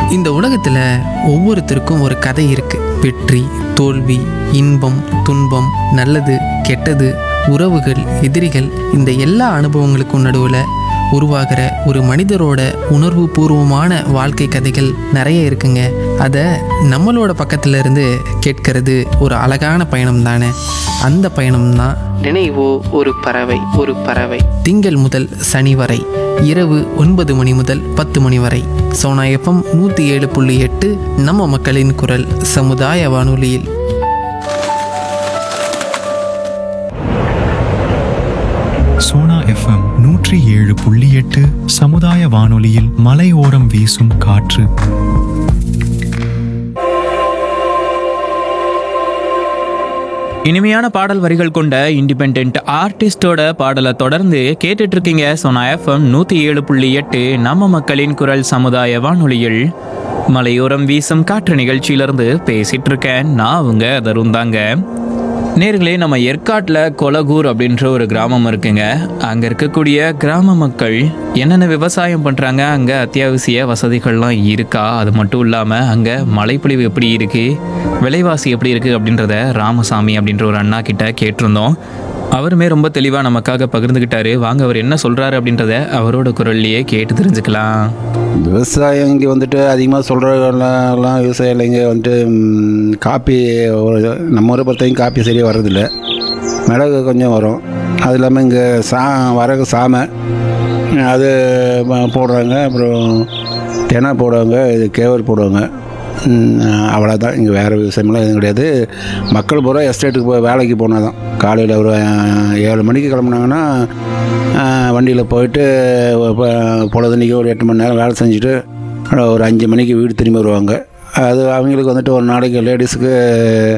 இந்த உலகத்தில் ஒவ்வொருத்தருக்கும் ஒரு கதை இருக்கு வெற்றி தோல்வி இன்பம் துன்பம் நல்லது கெட்டது உறவுகள் எதிரிகள் இந்த எல்லா அனுபவங்களுக்கும் நடுவில் உருவாகிற ஒரு மனிதரோட உணர்வு பூர்வமான வாழ்க்கை கதைகள் நிறைய இருக்குங்க அதை நம்மளோட பக்கத்துல இருந்து கேட்கறது ஒரு அழகான பயணம் தானே அந்த பயணம் தான் நினைவோ ஒரு பறவை ஒரு பறவை திங்கள் முதல் சனி வரை இரவு ஒன்பது மணி முதல் பத்து மணி வரை சோனா எஃப்எம் நூற்றி ஏழு புள்ளி எட்டு நம்ம மக்களின் குரல் சமுதாய வானொலியில் சோனா எஃப்எம் நூற்றி ஏழு புள்ளி எட்டு சமுதாய வானொலியில் மலையோரம் வீசும் காற்று இனிமையான பாடல் வரிகள் கொண்ட இண்டிபெண்ட் ஆர்டிஸ்டோட பாடலை தொடர்ந்து கேட்டுட்டு இருக்கீங்க சோனா எஃப்எம் நூற்றி ஏழு புள்ளி எட்டு நம்ம மக்களின் குரல் சமுதாய வானொலியில் மலையோரம் வீசும் காற்று நிகழ்ச்சியிலிருந்து பேசிட்டு இருக்கேன் நான் அவங்க தருண் தாங்க நேர்களே நம்ம ஏற்காட்டில் கொலகூர் அப்படின்ற ஒரு கிராமம் இருக்குங்க அங்கே இருக்கக்கூடிய கிராம மக்கள் என்னென்ன விவசாயம் பண்ணுறாங்க அங்கே அத்தியாவசிய வசதிகள்லாம் இருக்கா அது மட்டும் இல்லாமல் அங்கே மழைப்பொழிவு எப்படி இருக்குது விலைவாசி எப்படி இருக்குது அப்படின்றத ராமசாமி அப்படின்ற ஒரு அண்ணா கிட்ட கேட்டிருந்தோம் அவருமே ரொம்ப தெளிவாக நமக்காக பகிர்ந்துக்கிட்டாரு வாங்க அவர் என்ன சொல்கிறாரு அப்படின்றத அவரோட குரல்லையே கேட்டு தெரிஞ்சுக்கலாம் விவசாயம் இங்கே வந்துட்டு அதிகமாக சொல்கிறவங்கலாம் விவசாயம் இங்கே வந்துட்டு ம், காப்பி ஒரு- நம்ம ஊரை பொறுத்தவரைக்கும் காப்பி சரியாக வர்றதில்ல மிளகு கொஞ்சம் வரும் அது இல்லாமல் இங்கே சா வரகு சாமை அது ம- போடுறாங்க அப்புறம் தெனை போடுவாங்க இது கேவல் போடுவாங்க அவ்வளோதான் இங்கே வேறு விவசாயமெல்லாம் எதுவும் கிடையாது மக்கள் பூரா எஸ்டேட்டுக்கு போய் வேலைக்கு போனால் தான் காலையில் ஒரு அஹ், ஏழு மணிக்கு கிளம்புனாங்கன்னா வண்டியில் போயிட்டு பொ- பொழுதன்னைக்கு ஒரு எட்டு மணி நேரம் வேலை செஞ்சுட்டு ஒரு அஞ்சு மணிக்கு வீடு திரும்பி வருவாங்க அது அவங்களுக்கு வந்துட்டு ஒரு நாளைக்கு லேடிஸுக்கு